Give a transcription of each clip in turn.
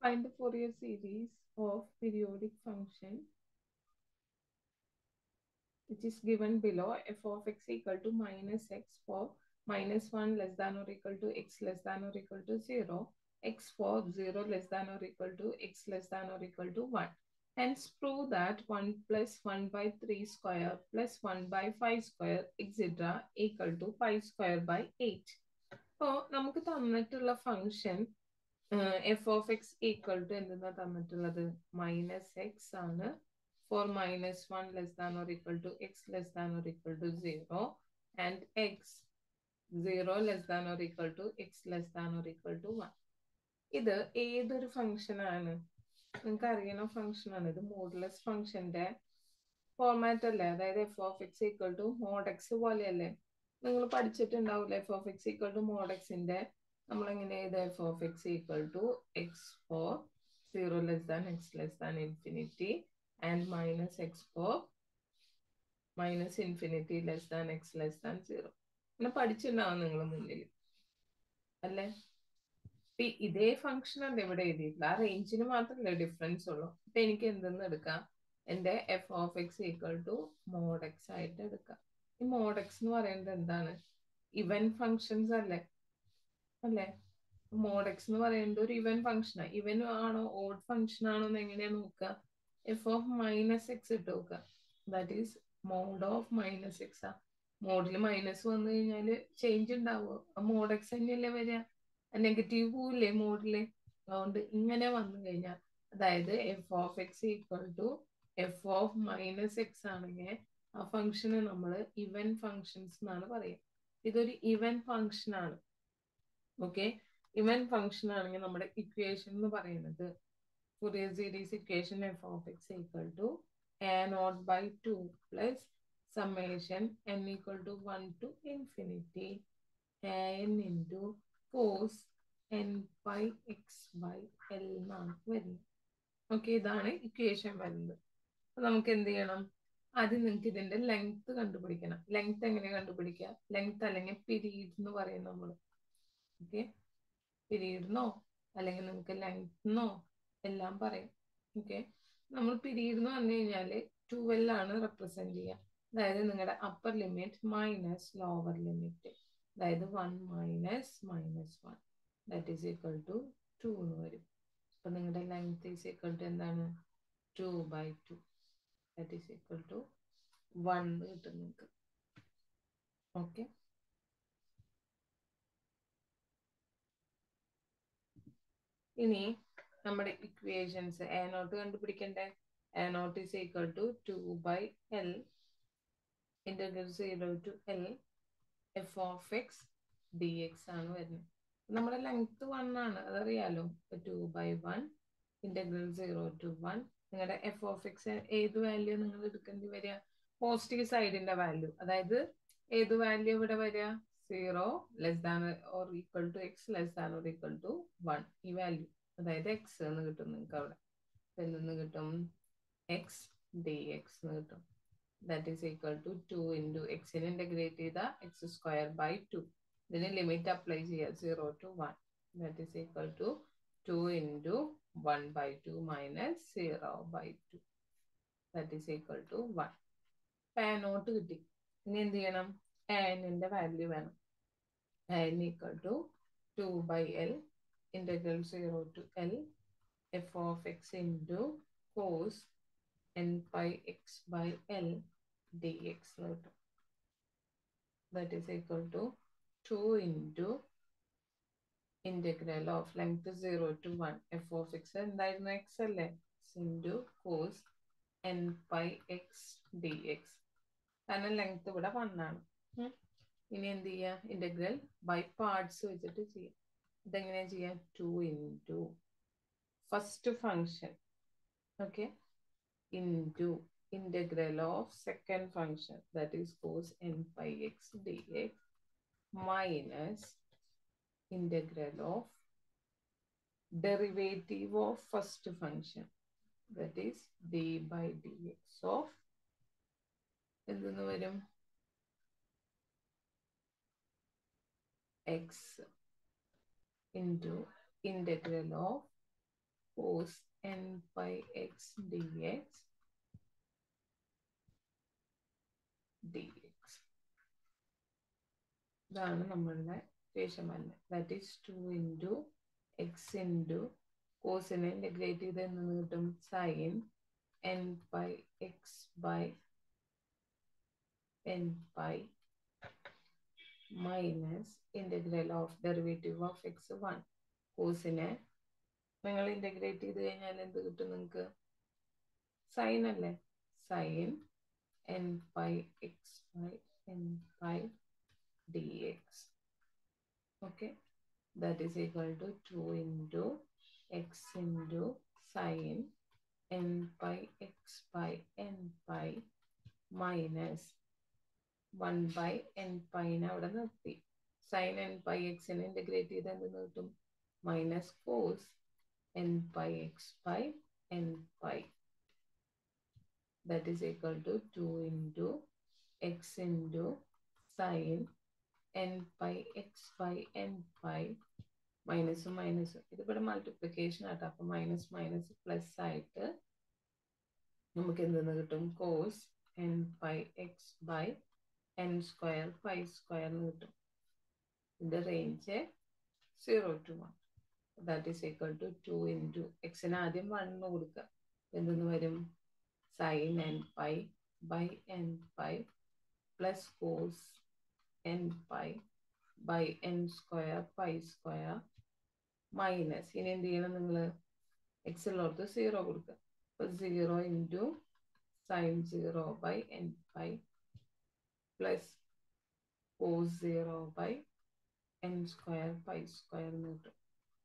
Find the Fourier series of periodic function which is given below f of x equal to minus x for minus 1 less than or equal to x less than or equal to 0, x for 0 less than or equal to x less than or equal to 1. Hence prove that 1 plus 1 by 3 square plus 1 by 5 square etc. equal to 5 square by 8. അപ്പോൾ നമുക്ക് തന്നിട്ടുള്ള function f of x equal to എന്തെന്നാ തന്നിട്ടുള്ളത് minus x ആണ് for minus one less than or equal to x less than or equal to zero and x zero less than or equal to x less than or equal to one ഇത് ഏതൊരു function ആണ് നിങ്ങൾക്ക് അറിയുന്ന function ആണ് ഇത് modulus ഫംഗ്ഷന്റെ format അല്ലേ അതായത് f of x equal to mod x പോലെയല്ലേ നിങ്ങൾ പഠിച്ചിട്ടുണ്ടാവില്ല f of x equal to mod എക്സിന്റെ നമ്മൾ എങ്ങനെ ചെയ്ത് f of x equal to x for zero less than x less than infinity and minus x for minus infinity less than x less than zero അങ്ങനെ പഠിച്ചിട്ടുണ്ടാവും നിങ്ങൾ മുന്നിൽ അല്ലേ ഇതേ ഫംഗ്ഷൻ അല്ല ഇവിടെ എഴുതിയിട്ടില്ല ആ റേഞ്ചിന് മാത്രമല്ലേ ഡിഫറൻസ് ഉള്ളൂ അപ്പൊ എനിക്ക് എന്തെന്ന് എടുക്കാം എന്റെ f of x equal to mod x ആയിട്ട് എടുക്കാം ഈ മോഡ് എക്സ് എന്ന് പറയുന്നത് എന്താണ് ഇവൻ ഫങ്ഷൻസ് അല്ലേ അല്ലേ മോഡ് എക്സ് എന്ന് പറയുന്നത് ഒരു ഇവൻ ഫംഗ്ഷനാണ് ഇവൻ ആണോ ഓഡ് ഫംഗ്ഷൻ ആണോ എന്ന് എങ്ങനെയാ നോക്കുക എഫ് ഓഫ് മൈനസ് എക്സ് ഇട്ട് നോക്കുക that is mod of minus x ആ മോഡിൽ മൈനസ് വന്നു കഴിഞ്ഞാൽ ചേഞ്ച് ഉണ്ടാവുമോ ആ മോഡ് എക്സ് തന്നെയല്ലേ വരിക നെഗറ്റീവ് പോവില്ലേ മോഡില് അതുകൊണ്ട് ഇങ്ങനെ വന്നു കഴിഞ്ഞാൽ അതായത് f of x equal to f of minus x ആണെങ്കിൽ ആ ഫംഗ്ഷന് നമ്മൾ ഇവൻ ഫങ്ഷൻസ് എന്നാണ് പറയുക ഇതൊരു ഇവൻ ഫംഗ്ഷൻ ആണ് ഓക്കെ ഇവൻ ഫംഗ്ഷൻ ആണെങ്കിൽ നമ്മുടെ ഇക്വേഷൻ എന്ന് പറയുന്നത് Fourier series equation f of x equal to a naught by two plus summation n equal to one to infinity n into cos n by x by l എന്നാണ് വരുന്നത് okay ഇതാണ് equation വരുന്നത് അപ്പൊ നമുക്ക് എന്ത് ചെയ്യണം ആദ്യം നിങ്ങൾക്ക് ഇതിന്റെ ലെങ്ത് കണ്ടുപിടിക്കണം ലെങ്ത് എങ്ങനെ കണ്ടുപിടിക്കുക ലെങ്ത് അല്ലെങ്കിൽ പിരീഡ് എന്ന് പറയും നമ്മൾ ഓക്കെ പിരീഡെന്നോ അല്ലെങ്കിൽ നിങ്ങൾക്ക് ലെങ്ത്ന്നോ എല്ലാം പറയും ഓക്കെ നമ്മൾ പിരീഡ് എന്ന് പറഞ്ഞു കഴിഞ്ഞാൽ ട്വൽവ് ആണ് റെപ്രസെന്റ് ചെയ്യുക അതായത് നിങ്ങളുടെ upper limit minus lower limit അതായത് one minus minus one that is equal to two എന്ന് വരും അപ്പൊ നിങ്ങളുടെ ലെങ്ത് ഈസ് ഈക്വൽ ടു എന്താണ് two by two that is equal to one കിട്ടും നിങ്ങൾക്ക് ഓക്കെ ഇനി നമ്മുടെ ഇക്വേഷൻസ് എ നോട്ട് കണ്ടുപിടിക്കണ്ടേ a naught is equal to two by l integral zero to l f of x d x ആണ് വരുന്നത് നമ്മുടെ length one ആണ് അതറിയാലോ to by one integral zero to one നിങ്ങളുടെ എഫ് ഓഫ് എക്സ് ഏത് value നിങ്ങൾ എടുക്കേണ്ടി വരിക പോസിറ്റീവ് സൈഡിന്റെ വാല്യൂ അതായത് ഏത് വാല്യൂ ഇവിടെ വരിക zero less than or equal to x less than or equal to one ഈ വാല്യൂ അതായത് എക്സ് എന്ന് കിട്ടും നിങ്ങൾക്ക് അവിടെ എന്തെന്ന് കിട്ടും എക്സ് ഡി എക്സ് എന്ന് കിട്ടും that is equal to two into എക്സിന് ഇൻ്റഗ്രേറ്റ് ചെയ്ത എക്സ് സ്ക്വയർ ബൈ ടു ഇതിന് ലിമിറ്റ് അപ്ലൈ ചെയ്യുക zero to one that is equal to two into one by two minus zero by two that is equal to one naught കിട്ടി ഇനി എന്ത് ചെയ്യണം എന്നിന്റെ value വേണം n equal to two by l integral zero to l f of x into cos n by x by L D x കിട്ടും that is equal to two into integral of length zero to one f of x എന്തായിരുന്നു x അല്ലേ into cos n by x d x കാരണം length ഇവിടെ one ആണ് ഇനി എന്ത് ചെയ്യുക integral by parts വെച്ചിട്ട് ചെയ്യാം ഇതെങ്ങനെയാ ചെയ്യാം two into first function okay into integral of second function that is cos n pi x dx minus integral of derivative of first function that is d by dx of എന്തെന്ന് വരും x into integral of cos n pi x d x d x ഇതാണ് നമ്മളുടെ equation വരുന്നത് that is two into x into കോസിനെ integrate ചെയ്ത് എന്ന് കിട്ടും sine n pi x by n pi minus integral of derivative of x one കോസിനെ നിങ്ങൾ integrate ചെയ്ത് കഴിഞ്ഞാൽ എന്ത് കിട്ടും നിങ്ങൾക്ക് സൈൻ അല്ലേ sine n pi x by n pi dx. Okay, that is equal to 2 into x into sine n pi x by n pi minus 1 by n pi അവിടെ നിർത്തി സൈൻ എൻ പൈ എക്സിനെ integrate ചെയ്ത് എന്ത് കിട്ടും minus cos n pi x by n pi that is equal to two into x into sine n pi x by n pi മൈനസും മൈനസും ഇതിവിടെ multiplication ആട്ടോ അപ്പൊ മൈനസ് മൈനസ് പ്ലസ് ആയിട്ട് നമുക്ക് എന്തെന്ന് കിട്ടും cos n pi x by n square pi square എന്ന് കിട്ടും ഇതിന്റെ range zero to one that is equal to two into എക്സിന് ആദ്യം വണ്ണ് കൊടുക്കുക എന്തെന്ന് വരും sine n pi by n pi plus cos n pi by n square pi square minus ഇനി എന്ത് ചെയ്യണം നിങ്ങൾ എക്സ് ഉള്ളവർക്ക് സീറോ കൊടുക്കുക അപ്പൊ zero into sine zero by n pi plus cos zero by n square pi square എന്ന് കിട്ടും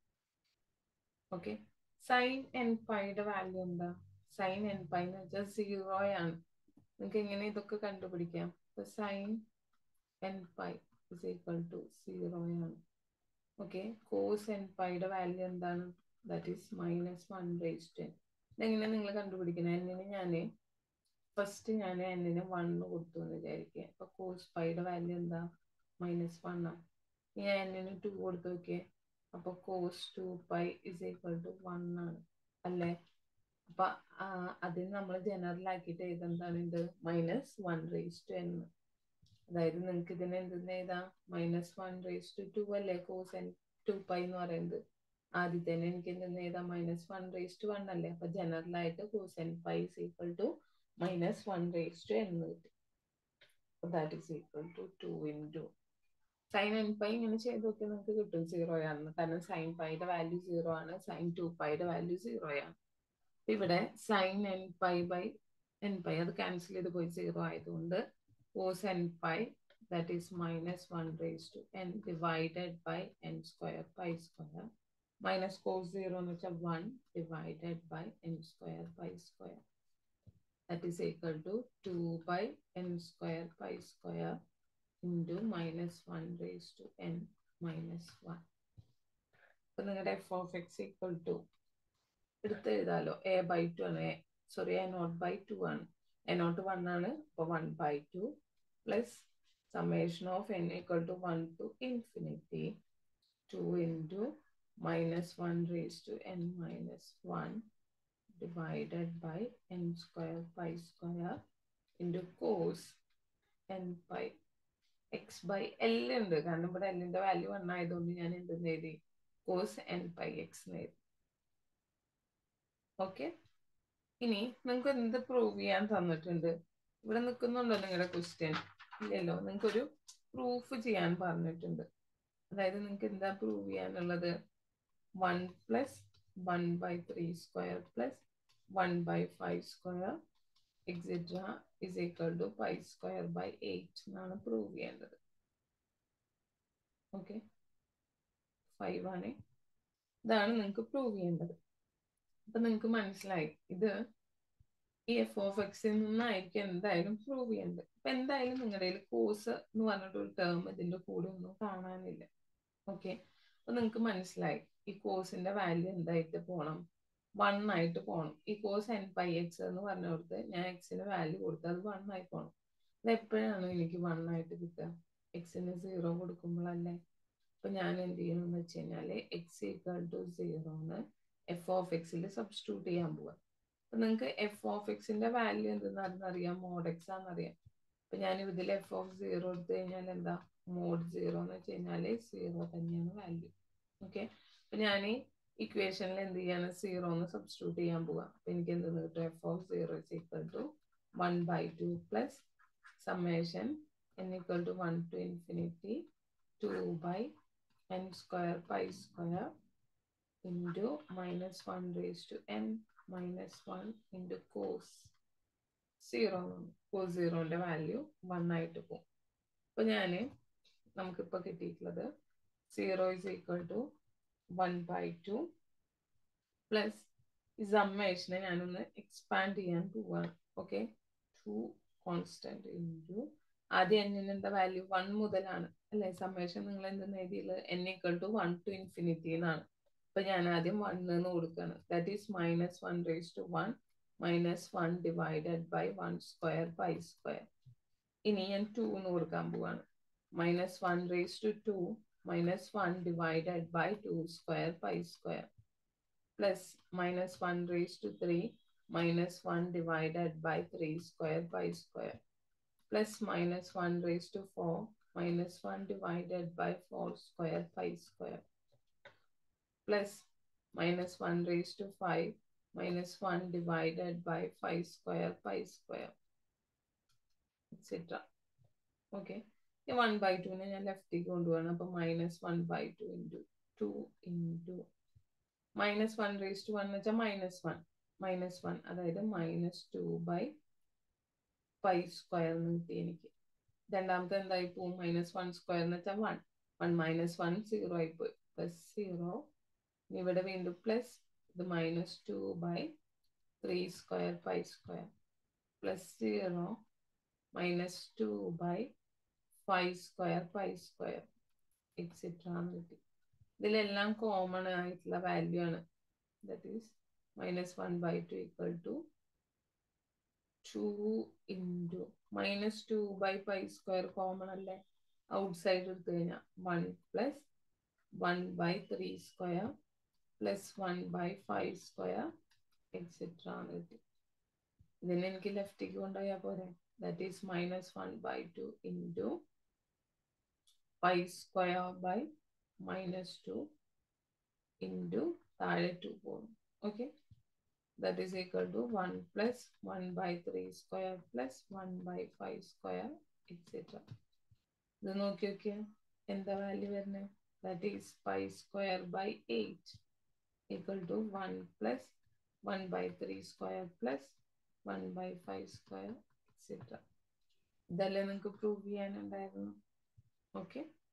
okay sine n പൈയുടെ വാല്യൂ എന്താ സൈൻ എൻ പൈ എന്ന് വെച്ചാൽ സീറോ ആണ് നിങ്ങൾക്ക് എങ്ങനെ ഇതൊക്കെ കണ്ടുപിടിക്കാം അപ്പൊ sine n pi is equal to zero ആണ് ഓക്കെ കോസ് എൻ പൈയുടെ വാല്യൂ എന്താണ് that is minus one raise ten ഇതെങ്ങനെ നിങ്ങൾ കണ്ടുപിടിക്കണം എന്നിന് ഞാൻ ഫസ്റ്റ് ഞാൻ എന്നിന് വണ്ണ് കൊടുത്തു എന്ന് വിചാരിക്കുക അപ്പൊ കോസ് പൈയുടെ വാല്യൂ എന്താ മൈനസ് വൺ ആണ് ഞാൻ എന്നിന് ടു കൊടുത്തു നോക്കിയേ അപ്പൊ cos two pi is equal to one ആണ് അല്ലേ അപ്പൊ അതിന് നമ്മൾ ജനറൽ ആക്കിയിട്ട് എഴുതെന്താണ് ഇത് മൈനസ് വൺ റേസ് ടു എന്ന് അതായത് നിങ്ങൾക്ക് ഇതിനെ എന്തെന്ന് എഴുതാം minus one raise to two അല്ലേ കോസ് എൻ ടു പൈ എന്ന് പറയുന്നത് ആദ്യത്തേനെ എനിക്ക് എന്തെന്ന് എഴുതാം minus one raise to one അല്ലേ അപ്പൊ ജനറൽ ആയിട്ട് cos n pi is equal to minus one raise to എന്ന് കിട്ടും that is equal to two in two sine n pi ഇങ്ങനെ ചെയ്ത് നോക്കിയാൽ നിങ്ങൾക്ക് കിട്ടും സീറോ ആണ് കാരണം സൈൻ പൈയുടെ വാല്യൂ സീറോ ആണ് സൈൻ ടു പൈയുടെ വാല്യൂ സീറോ ആണ് ഇവിടെ sine n pi by n pi അത് ക്യാൻസൽ ചെയ്ത് പോയി സീറോ ആയതുകൊണ്ട് cos n pi that is minus 1 raised to n divided by n square pi square minus cos 0 എന്ന് വെച്ചാൽ 1 divided by n square pi square that is equal to 2 by n square pi square into minus 1 raised to n minus 1 അപ്പൊ നിങ്ങളുടെ f of x equal to എടുത്ത് എഴുതാലോ a by two ആണ് sorry a naught by two ആണ് a naught one ആണ് അപ്പൊ one by two plus summation of n equal to 1 to infinity 2 into minus 1 raised to n minus 1 divided by n square pi square into cos n pi x by L ഉണ്ട് കാരണം ഇവിടെ എല്ലിന്റെ value one ആയതുകൊണ്ട് ഞാൻ എന്തെന്ന് എഴുതി cos n pi x എഴുതി okay ഇനി നിങ്ങൾക്ക് എന്ത് പ്രൂവ് ചെയ്യാൻ തന്നിട്ടുണ്ട് ഇവിടെ നിൽക്കുന്നുണ്ടോ നിങ്ങളുടെ ക്വസ്റ്റ്യൻ ഇല്ലല്ലോ നിങ്ങൾക്ക് ഒരു പ്രൂഫ് ചെയ്യാൻ പറഞ്ഞിട്ടുണ്ട് അതായത് നിങ്ങൾക്ക് എന്താ പ്രൂവ് ചെയ്യാനുള്ളത് one plus one by three square plus one by five square etcetera is equal to pi square by eight എന്നാണ് പ്രൂവ് ചെയ്യേണ്ടത് ഓക്കെ ഫൈവ് ആണ് ഇതാണ് നിങ്ങൾക്ക് പ്രൂവ് ചെയ്യേണ്ടത് അപ്പൊ നിങ്ങൾക്ക് മനസ്സിലായി ഇത് ഈ എഫ് ഓഫ് എക്സിൽ നിന്നായിരിക്കും എന്തായാലും പ്രൂവ് ചെയ്യേണ്ടത് അപ്പൊ എന്തായാലും നിങ്ങളുടെ കയ്യിൽ കോഴ്സ് എന്ന് പറഞ്ഞിട്ട് ഒരു ടേം ഇതിന്റെ കൂടെ ഒന്നും കാണാനില്ല ഓക്കെ അപ്പൊ നിങ്ങൾക്ക് മനസ്സിലായി ഈ കോഴ്സിന്റെ വാല്യൂ എന്തായിട്ട് പോകണം വൺ ആയിട്ട് പോകണം ഈ കോഴ്സ് എൻ പൈ എക്സ് എന്ന് പറഞ്ഞ കൊടുത്ത് ഞാൻ എക്സിന് വാല്യൂ കൊടുത്ത് അത് വൺ ആയി പോകണം അത് എപ്പോഴാണ് എനിക്ക് വൺ ആയിട്ട് കിട്ടുക എക്സിന് സീറോ കൊടുക്കുമ്പോഴല്ലേ അപ്പൊ ഞാൻ എന്ത് ചെയ്യണമെന്ന് വെച്ച് കഴിഞ്ഞാല് എക്സ് ഈക്വൽ ടു സീറോന്ന് എഫ് ഓഫ് എക്സിൽ സബ്സ്റ്റിറ്റ്യൂട്ട് ചെയ്യാൻ പോവാ അപ്പൊ നിങ്ങൾക്ക് എഫ് ഓഫ് എക്സിന്റെ വാല്യൂ എന്തെന്നാണെന്ന് അറിയാം മോഡ് എക്സ് ആണെന്നറിയാം അപ്പൊ ഞാൻ ഇതിൽ എഫ് ഓഫ് സീറോ എടുത്തു കഴിഞ്ഞാൽ എന്താ മോഡ് സീറോ എന്ന് വെച്ച് കഴിഞ്ഞാല് സീറോ തന്നെയാണ് വാല്യൂ ഓക്കെ അപ്പൊ ഞാൻ ഇക്വേഷനിൽ എന്ത് ചെയ്യാണ് സീറോ എന്ന് സബ്സ്റ്റിറ്റ്യൂട്ട് ചെയ്യാൻ പോവാ അപ്പൊ എനിക്ക് എന്ത് കിട്ടും f of zero is equal to one by two plus summation n equal to one to infinity two by n square pi square into minus one raise to n minus one into cos zero cos സീറോന്റെ value one ആയിട്ട് പോകും അപ്പൊ ഞാൻ നമുക്കിപ്പോൾ കിട്ടിയിട്ടുള്ളത് zero is equal to one by two plus ഈ സമ്മേഷനെ ഞാനൊന്ന് എക്സ്പാൻഡ് ചെയ്യാൻ പോവാണ് ഓക്കെ ടു കോൺസ്റ്റന്റ് ഇൻറ്റു ആദ്യം എന്നിന് എന്താ വാല്യൂ വൺ മുതലാണ് അല്ലെ സമ്മേഷൻ നിങ്ങൾ എന്തെന്ന് എഴുതിയത് n equal to one to infinity എന്നാണ് അപ്പൊ ഞാൻ ആദ്യം വൺ എന്ന് കൊടുക്കുകയാണ് that is minus one raise to one minus one divided by one square by square ഇനി ഞാൻ ടു എന്ന് കൊടുക്കാൻ പോവാണ് minus one raise to two minus one divided by two square by square plus minus one raise to three minus one divided by three square by square plus minus one raise to four minus one divided by four square by square plus minus 1 raised to 5 minus 1 divided by 5 square pi square etc. Okay. ഈ one by ടുവിനെ ഞാൻ ലെഫ്റ്റിലേക്ക് കൊണ്ടുപോകണം അപ്പൊ minus one by two into two into minus one raise to one എന്ന് വെച്ചാൽ minus one minus one അതായത് minus two by five square എന്ന് കിട്ടി എനിക്ക് രണ്ടാമത്തെ എന്തായി പോവും മൈനസ് വൺ സ്ക്വയർ എന്ന് വെച്ചാൽ one one minus one zero ആയി പോയി പ്ലസ് സീറോ ഇവിടെ വീണ്ടും പ്ലസ് ഇത് minus two by three square five square plus zero minus two by five square five square etcetera എന്ന് കിട്ടി ഇതിലെല്ലാം കോമൺ ആയിട്ടുള്ള വാല്യൂ ആണ് that is minus one by two equal to two into minus two by five square common അല്ലേ outside എടുത്തു കഴിഞ്ഞാൽ one plus one by three square plus one by five square etcetera എന്ന് കിട്ടി ഇതിന് എനിക്ക് ലെഫ്റ്റിലേക്ക് കൊണ്ടുപോയാൽ പോരെ that is minus one by two into five square by minus two into താഴെ ടു പോകും okay that is equal to one plus one by three square plus one by five square etcetera ഇത് നോക്കി നോക്കിയാൽ എന്താ value വരുന്നത് that is five square by eight equal to 1 plus 1 by 3 square plus 1 by 5 square etc. ഇതല്ലേ നിങ്ങൾക്ക് prove ചെയ്യാനുണ്ടായിരുന്നു okay